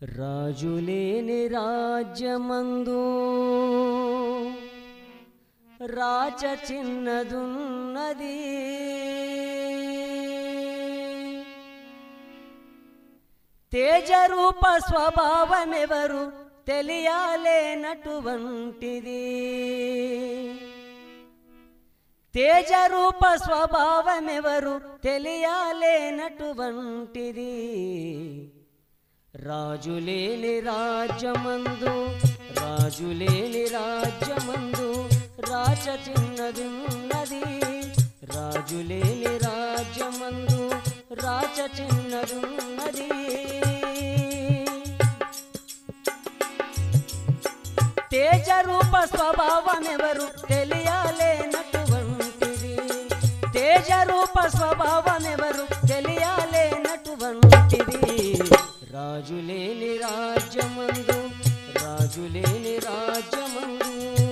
రాజులేని రాజ్యమందు రాచ చిన్నదున్నది తేజరూప స్వభావమెవరు తెలియాలేనటువంటిది తేజరూప స్వభావమెవరు తెలియాలేనటువంటిది రాజులేని రాజ్యమందు రాజులేని రాజ్యమందు రాజ చిన్నదున్నది రాజులేని రాజ్యమందు రాజ చిన్నదున్నది తేజరూప స్వభావమెవరు తెలియాలేనటువంటిది తేజరూప స్వభావమెవరు తెలియాలేనటువంటిది రాజులేని రాజ్యమందు రాజులేని రాజ్యమందు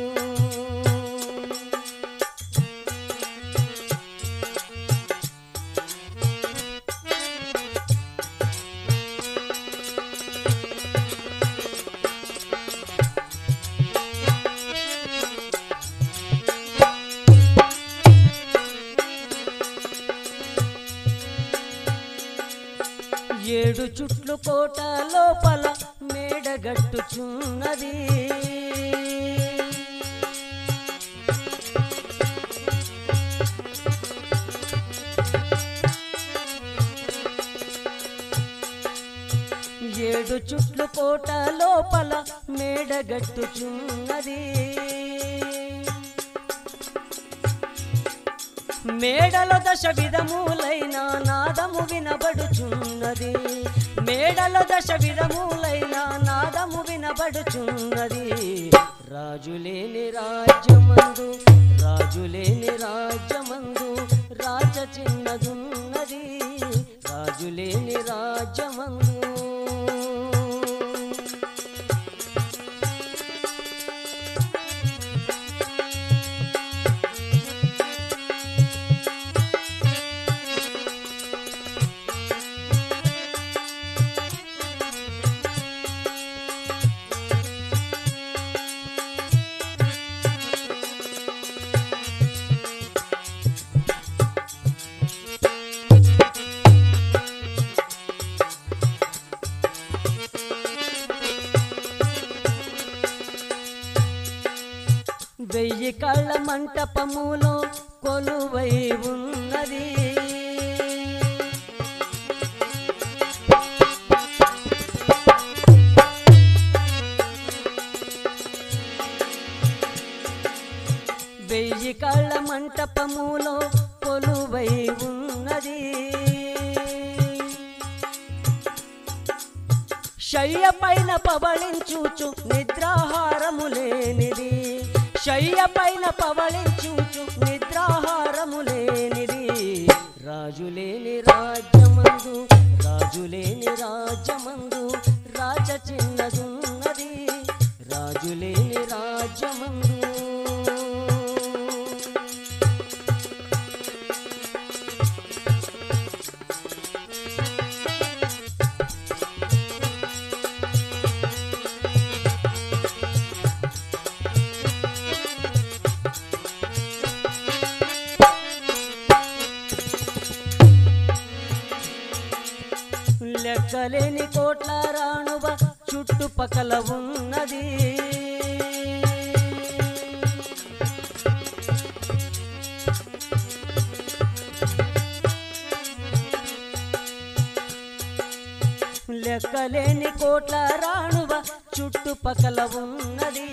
ఏడు చుట్లు కోట లోపల మేడగట్టుచున్నది ఏడు చుట్లు కోట లోపల మేడగట్టుచున్నది మేడల దశ విధములైన నాదము వినబడుచున్నది మేడల దశ విధములైన నాదము వినబడుచున్నది రాజులేని రాజ్యమందు రాజులేని రాజ్యమందు రాజ చిన్నదున్నది రాజులేని రాజ్యమందు వెయ్యి కళ్ళ మంటపములో కొలువై ఉన్నది వెయ్యి కళ్ళ మంటపములో కొలువై ఉన్నది శయ్య పైన పవళించుచు నిద్రాహారము లేనిది శయ్య పైన పవళించుచు నిద్రాహారము లేనిది రాజులేని రాజ్యమందు రాజులేని రాజ్యమందు రాజ చిన్నదున్నది రాజులేని రాజ్యమందు లెక్కలేని కోట్ల రాణువ చుట్టుపక్కల ఉన్నది లెక్కలేని కోట్ల రాణువ చుట్టుపక్కల ఉన్నది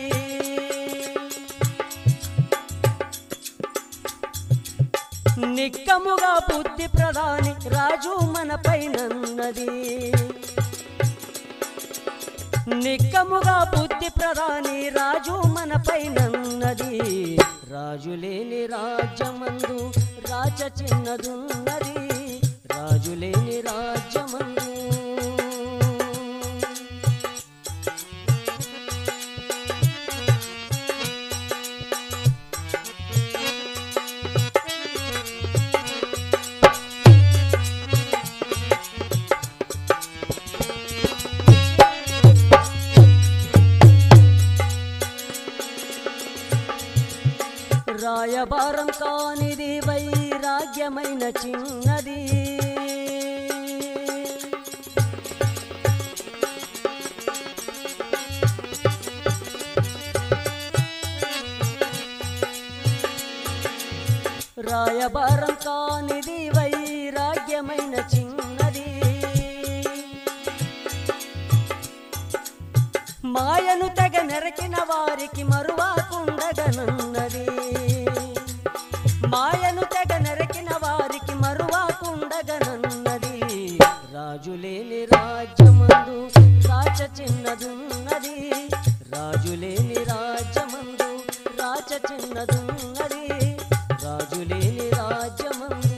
నిక్కముగా బుద్ధి ప్రధాని రాజు మన పైనన్నది నిక్కముగా బుద్ధి ప్రధాని రాజు మన పైనన్నది రాజులేని రాజ్యమందు రాజ చిన్నదున్నది రాజులేని రాజ్యమందు కానిది వైరాగ్యమైన చిన్నది రాయబారం కానిది వైరాగ్యమైన చిన్నది మాయను తెగ నెరకిన వారికి మరువాకుండగనున్నది మాయను తెగ నెరకిన వారికి మరువాకుండగనున్నది రాజులేని రాజ్యమందు రాచ చిన్నదున్నది రాజులేని రాజ్యమందు రాచ చిన్నదున్నది రాజులేని రాజ్యమందు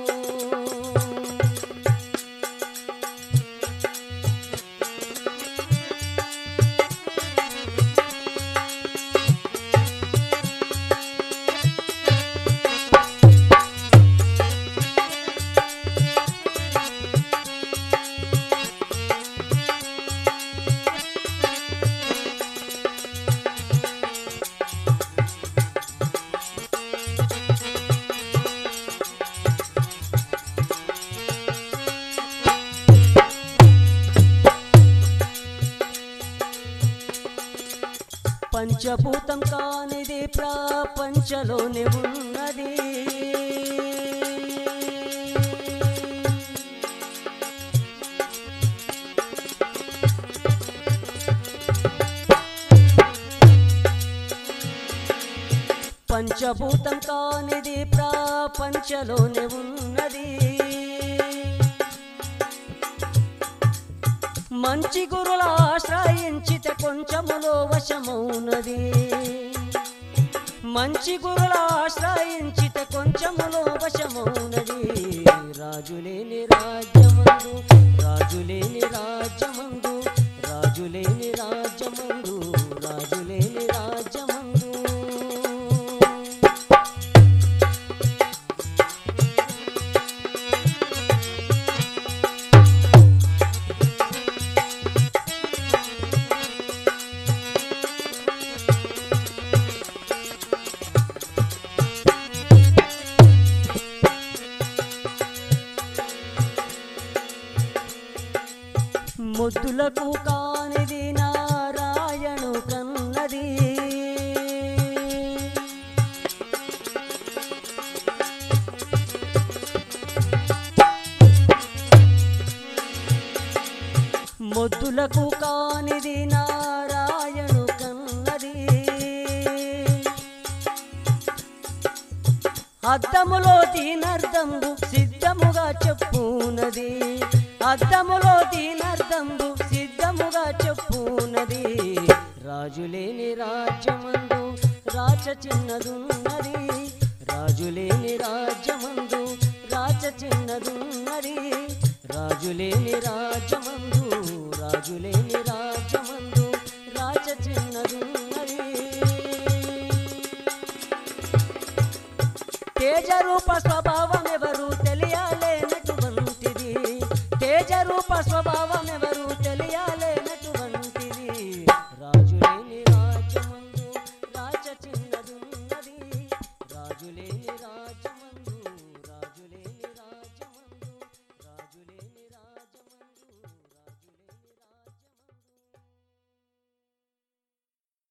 పంచభూతం కానిది ప్రపంచలోనే ఉన్నది పంచభూతం కానిది ప్రపంచలోనే ఉన్నది మంచి గురుల ఆశ్రయించితే కొంచెములో వశమౌనది మంచి గురుల ఆశ్రయించితే కొంచెములో వశమౌనది రాజులేని రాజ్యమందు రాజులేని రాజ్యమందు రాజులేని రాజ్యమందు రాజులేని రాజ్యమందు ముద్దులకు కానిది నారాయణు కన్నది ముద్దులకు కానిది నారాయణు కన్నది అద్దములో దీనర్థంబు సిద్ధముగా చెప్పునది అద్దములో దీనర్థంబు సిద్ధముగా చెప్పునది రాజులేని రాజ్యమందు రాచ చిన్నదున్నది రాజులేని రాజ్యమందు రాచ చిన్నదున్నది రాజులేని రాజ్యమందు రాజులేని రాజ్యమందు రాచ చిన్నదున్నది తేజరూప స్వభావం ఎవరు తెలియలేనటువంటిది తేజరూప స్వభావం ఎవరు